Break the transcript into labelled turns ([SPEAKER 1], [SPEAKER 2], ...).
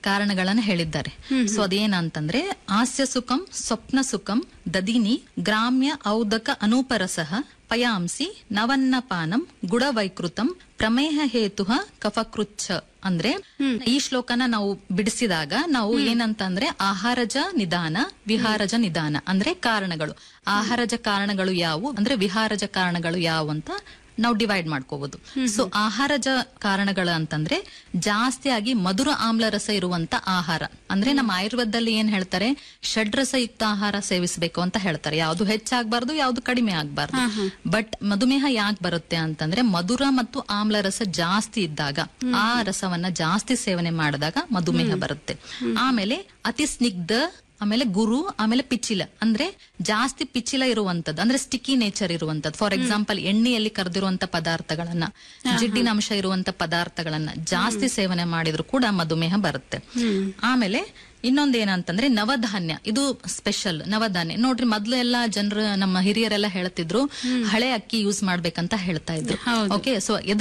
[SPEAKER 1] ಕಾರಣಗಳನ್ನ ಹೇಳಿದ್ದಾರೆ ಸೊ ಅದೇನಂತಂದ್ರೆ ಹಾಸ್ಯ ಸುಖಂ ಸ್ವಪ್ನ ಸುಖಂ ದದಿನಿ ಗ್ರಾಮ್ಯ ಔದಕ ಅನೂಪರಸಃ ಪಯಾಂಸಿ ನವನ್ನಪಾನಂ ಗುಡವೈಕೃತಂ ಪ್ರಮೇಹ ಹೇತು ಕಫಕೃಚ್ಛ ಅಂದ್ರೆ ಈ ಶ್ಲೋಕನ ನಾವು ಬಿಡಿಸಿದಾಗ ನಾವು ಏನಂತಂದ್ರೆ ಆಹಾರಜ ನಿಧಾನ ವಿಹಾರಜ ನಿಧಾನ ಅಂದ್ರೆ ಕಾರಣಗಳು ಆಹಾರಜ ಕಾರಣಗಳು ಯಾವುವು ಅಂದ್ರೆ ವಿಹಾರಜ ಕಾರಣಗಳು ಯಾವುವು ಅಂತ ನಾವು ಡಿವೈಡ್ ಮಾಡ್ಕೋಬಹುದು ಸೊ ಆಹಾರಜ ಕಾರಣಗಳು ಅಂತಂದ್ರೆ ಜಾಸ್ತಿಯಾಗಿ ಮಧುರ ಆಮ್ಲರಸ ಇರುವಂತ ಆಹಾರ ಅಂದ್ರೆ ನಮ್ಮ ಆಯುರ್ವೇದದಲ್ಲಿ ಏನ್ ಹೇಳ್ತಾರೆ ಷಡ್ರಸಯುಕ್ತ ಆಹಾರ ಸೇವಿಸಬೇಕು ಅಂತ ಹೇಳ್ತಾರೆ ಯಾವ್ದು ಹೆಚ್ಚಾಗಬಾರ್ದು ಯಾವ್ದು ಕಡಿಮೆ ಆಗ್ಬಾರ್ದು ಬಟ್ ಮಧುಮೇಹ ಯಾಕೆ ಬರುತ್ತೆ ಅಂತಂದ್ರೆ ಮಧುರ ಮತ್ತು ಆಮ್ಲರಸ ಜಾಸ್ತಿ ಇದ್ದಾಗ ಆ ರಸವನ್ನ ಜಾಸ್ತಿ ಸೇವನೆ ಮಾಡಿದಾಗ ಮಧುಮೇಹ ಬರುತ್ತೆ ಆಮೇಲೆ ಅತಿ ಸ್ನಿಗ್ಧ ಆಮೇಲೆ ಗುರು ಆಮೇಲೆ ಪಿಚ್ಚಿಲ ಅಂದ್ರೆ ಜಾಸ್ತಿ ಪಿಚ್ಚಿಲ ಇರುವಂತದ್ದು ಅಂದ್ರೆ ಸ್ಟಿಕ್ಕಿ ನೇಚರ್ ಇರುವಂತದ್ದು ಫಾರ್ ಎಕ್ಸಾಂಪಲ್ ಎಣ್ಣೆಯಲ್ಲಿ ಕರೆದಿರುವಂತ ಪದಾರ್ಥಗಳನ್ನ ಜಿಡ್ಡಿನ ಅಂಶ ಇರುವಂತ ಪದಾರ್ಥಗಳನ್ನ ಜಾಸ್ತಿ ಸೇವನೆ ಮಾಡಿದ್ರು ಕೂಡ ಮಧುಮೇಹ ಬರುತ್ತೆ ಆಮೇಲೆ ಇನ್ನೊಂದ್ ಏನಂತಂದ್ರೆ ನವಧಾನ್ಯ ಇದು ಸ್ಪೆಷಲ್ ನವಧಾನ್ಯ ನೋಡ್ರಿ ಮೊದ್ಲು ಎಲ್ಲಾ ಜನರು ನಮ್ಮ ಹಿರಿಯರೆಲ್ಲ ಹೇಳ್ತಿದ್ರು ಹಳೆ ಅಕ್ಕಿ ಯೂಸ್ ಮಾಡ್ಬೇಕಂತ ಹೇಳ್ತಾ ಇದ್ರು ಓಕೆ ಸೊ